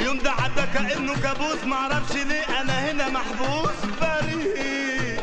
اليوم ده عدى كأنه كابوس معرفش ليه انا هنا محبوس بريء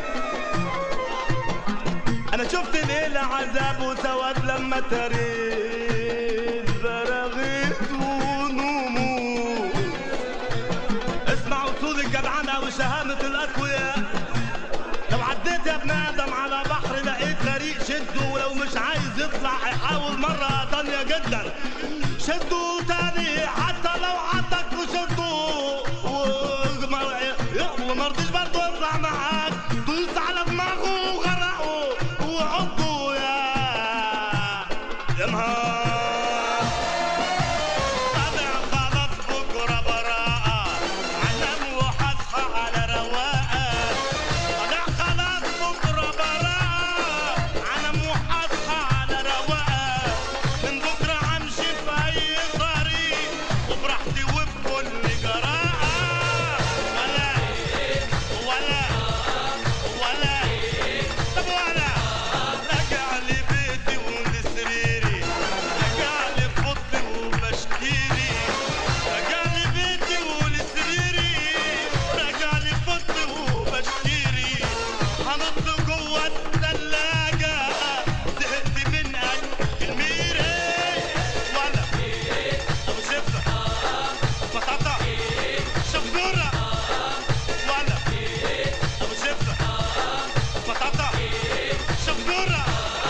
انا شفت ليلة عذاب وسواد لما تريت براغيث ونموت اسمع وصول الجدعنة وشهامة الأقوياء لو عديت يا ابن آدم على بحر لقيت غريق شده ولو مش عايز يطلع هيحاول مرة تانية جدا شده تاني حتى لو عدك وشده وما وما رضيش برضه يطلع معاك دوس على دماغه وغرقه وحطه يا يا نهار أنا خلاص بكرة براءة علم وحصحى على رواقة أنا خلاص بكرة براءة علم وحصحى على رواقة من بكرة همشي في أي طريق وبراحتي وبكل جراءة ولا ولا ولا طب ولا راجع لبيتي ولسريري راجع لفضي وبشكيري راجع لبيتي ولسريري راجع لفضي وبشكيري هنط جوه التلاجة زهقت من أكل الميري ولا أبو شفة بطاطا شبورة ولا أبو شفة بطاطا شبورة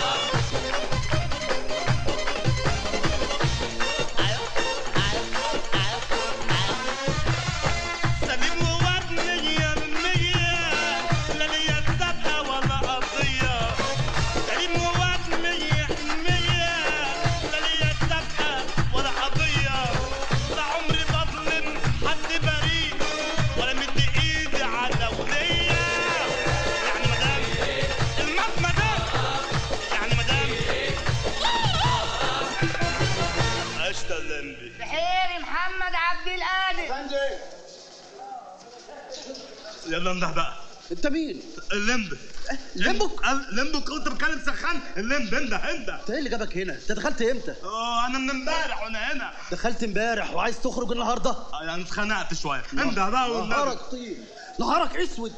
سليم وواد مية مية لا ليا سابقة ولا قضية سليم وواد مية مية لا ليا سابقة ولا قضية لا عمري بظلم حد بريء ولا مدي ايدي على ولية يعني مدام المات مدام يعني مدام عشت اللمبي بحيري محمد عبد القادر يلا امدح بقى انت مين؟ اللمب لمبك؟ اللمب كنت بتكلم سخان اللمب انت انت انت ايه اللي جابك هنا؟ انت دخلت امتى؟ اه انا من امبارح وانا هنا دخلت امبارح وعايز تخرج النهارده؟ آه، يعني اتخنقت شويه انت بقى والنبي نهارك طين نهارك اسود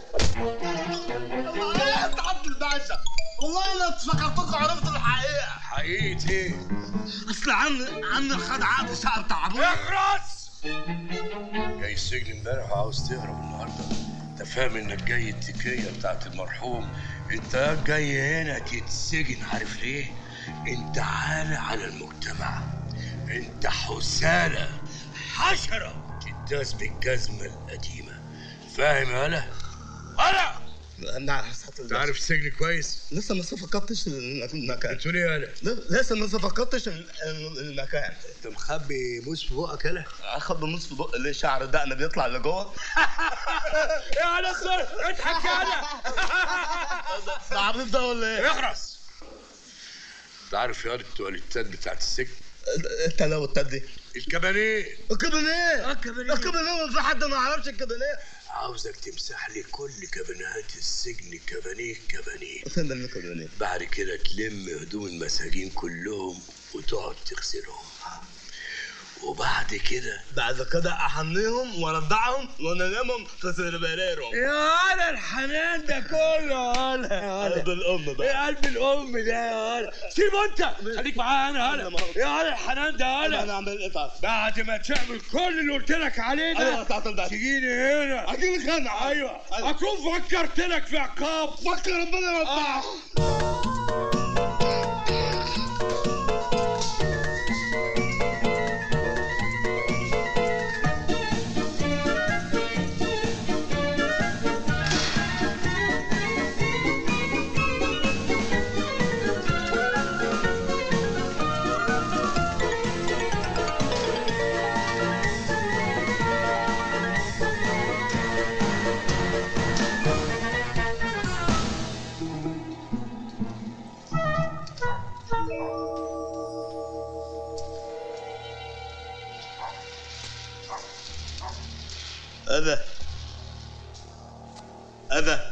يا عبد الباشا والله انا افتكرتكم عرفت الحقيقه حقيقة ايه؟ اصل عن عن الخدعات الشعب بتاع ابويا اخرس جاي السجن امبارح وعاوز تهرب النهارده انت فاهم انك جاي التكية بتاعت المرحوم انت جاي هنا تتسجن عارف ليه؟ انت عالة على المجتمع انت حسالة حشرة تداس بالجزمة القديمة فاهم يا هلا؟ هلا انا انت عارف السجن كويس؟ لسه ما صفقتش المكان بتقول ايه يا هلا؟ لسه ما صفقتش المكان انت مخبي موس في بقك هلا؟ اخد بنص في بق ليه شعر دقن بيطلع لجوه يا هلا اضحك يا هلا ده عبيط ده ولا ايه؟ اخرس انت عارف يا التواليتات بتاعت السجن انت لو التدي الكبانيه الكابينيه الكابينيه. الكابينيه في حد ما يعرفش الكابينيه عاوزك تمسح لي كل كابينات السجن كبانيه كبانيه فين ده الكابينيه؟ بعد كده تلم هدوم المساجين كلهم وتقعد تغسلهم وبعد كده بعد كده احميهم وارضعهم وانامهم في سربريرهم يا هلا الحنان ده كله يا هلا يا قلب الام بقى ايه قلب الام ده يا هلا سيبه انت خليك معايا انا هلا يا هلا الحنان ده يا انا هلا اعمل ايه طيب؟ بعد ما تعمل كل اللي قلت لك عليه ايوه ده بتاعت الباشا تجيني هنا اجيب خانة ايوه اكون فكرت لك في عقاب فكر ربنا يوفقك آه. اذى اذى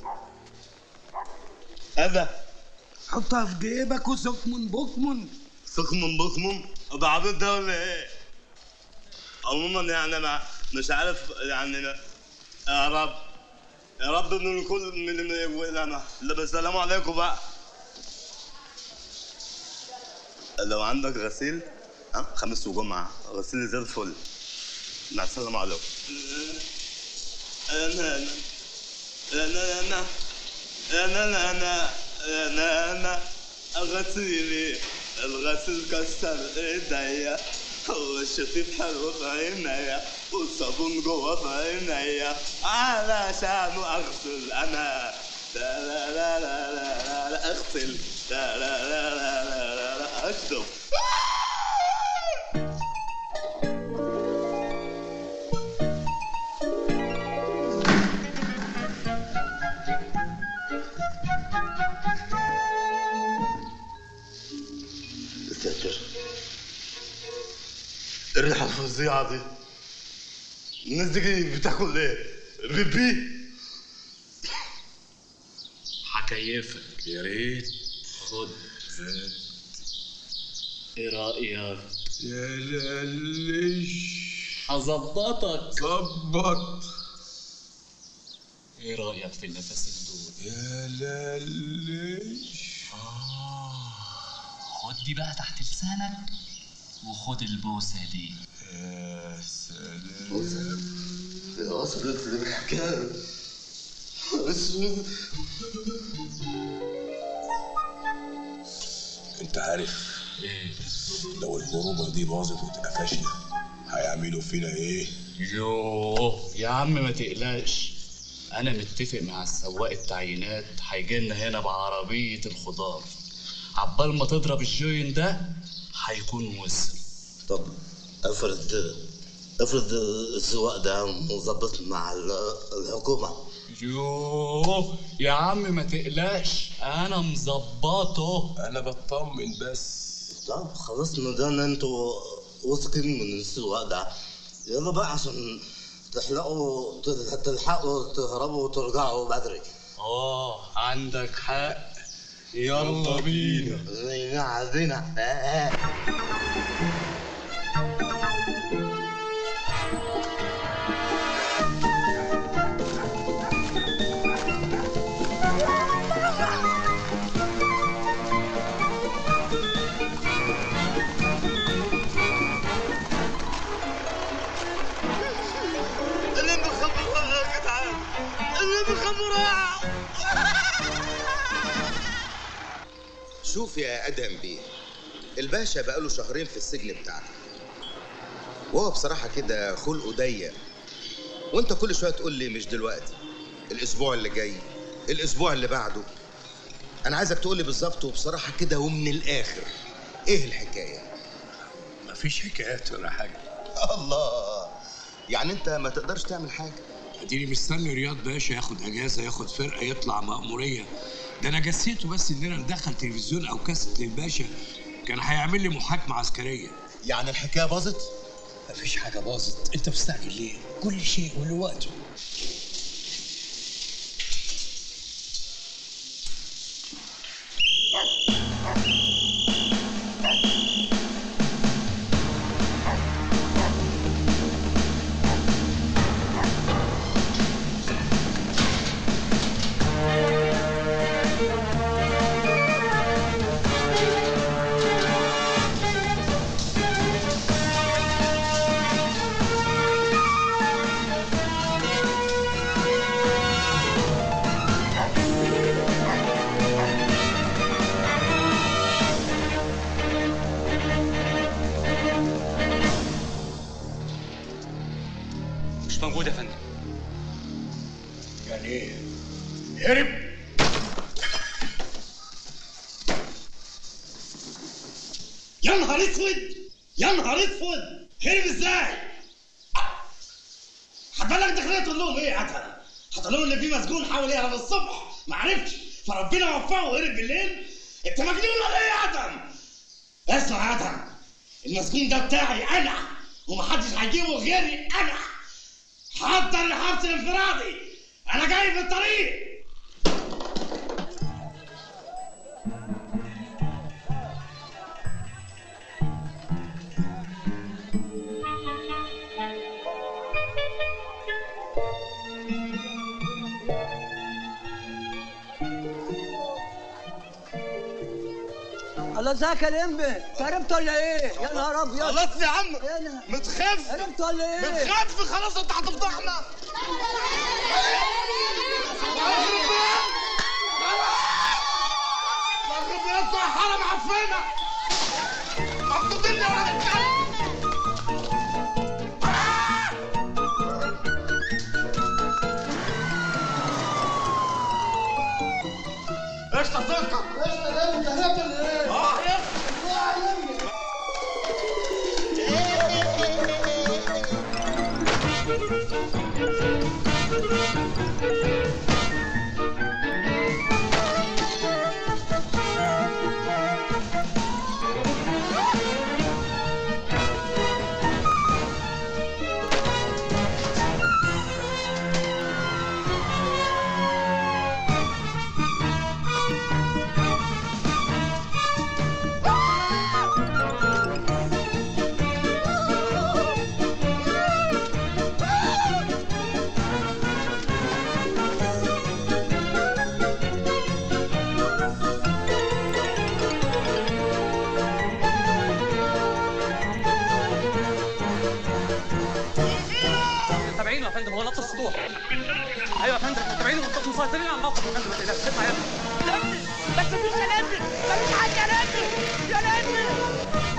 اذى حطها في جيبك وسكمن بكمن سخم بخم ده عبيط ده ولا ايه؟ عموما يعني انا مش عارف يعني يا رب يا رب ان الكل من من يقولنا لا السلام عليكم بقى لو عندك غسيل ها خميس وجمعة غسيل زي الفل مع السلامة عليكم انا انا انا انا انا انا انا انا غسيلي الغسيل كسر ايديا والشفيف حلو في عينيا والصابون جوه في عينيا علشان اغسل انا لا لا لا لا لا لا اغسل لا لا لا لا لا لا لا اكتب ساتر الريحة الفظيعة دي الناس دي بتاكل ايه؟ بيبي هكيفك يا ريت خد ايه رايك يا للش هظبطك ظبط ايه رايك في النفسين دول يا للش خد دي بقى تحت لسانك وخد البوسه دي يا سلام اصبرت الحكاية اسود انت عارف ايه لو الغروبة دي باظت واتقفشنا هيعملوا فينا ايه؟ يوه يا عم ما تقلقش انا متفق مع السواق التعيينات هيجي لنا هنا بعربيه الخضار عبال ما تضرب الجوين ده هيكون وصل طب افرض افرض السواق ده مظبط مع ال- الحكومة يوه يا عم ما تقلقش انا مظبطه انا بطمن بس طب خلاص ما دام انتوا واثقين من السواق ده يلا بقى عشان تحلقوا تلحقوا تهربوا وترجعوا بدري اه عندك حق يلا بينا زينا عايزينها اللي مخبرها يا جدعان اللي مخبرها شوف يا ادهم بيه الباشا بقاله شهرين في السجن بتاعنا وهو بصراحة كده خلقه ضيق وانت كل شوية تقول لي مش دلوقتي الاسبوع اللي جاي الاسبوع اللي بعده انا عايزك تقول لي بالظبط وبصراحة كده ومن الاخر ايه الحكاية مفيش حكايات ولا حاجة الله يعني انت ما تقدرش تعمل حاجة اديني مستني رياض باشا ياخد اجازة ياخد فرقة يطلع مأمورية ده انا جسيته بس اننا ندخل تلفزيون او كاسيت للباشا كان هيعمل لي محاكمة عسكرية يعني الحكاية باظت مفيش حاجة باظت انت مستعجل ليه؟ كل شيء وله وقته مش موجود يا فندم يعني ايه؟ هرب يا نهار اسود يا نهار اسود هرب ازاي؟ هتبلغ داخلية تقول لهم ايه يا عتل؟ هتقول لهم ان في مسجون حاول يهرب الصبح ما عرفش فربنا وفقه وهرب بالليل؟ انت مجنون ولا ايه يا عتل؟ اسمع يا عتل المسجون ده بتاعي انا ومحدش هيجيبه غيري انا حضر الحبس الانفرادي انا جاي في الطريق الله ازيك يا لمبي هربت ولا ايه يا نهار ابيض خلاص يا عم هنا. متخف هربت ولا ايه متخف خلاص انت هتفضحنا مغرب يا اسطى حرام عفينا مخطوطين يا ولد الكلب ايش تصدق؟ ايش تصدق؟ هربت ولا ايه؟ اه هربت تابعينه يا فندم هو نط السطوح ايوه يا فندم احنا تابعينه مسيطرين على الموقف يا فندم ما تقلقش اسمع يا ابني بس مفيش يا نادر مفيش حد يا نادر يا نادر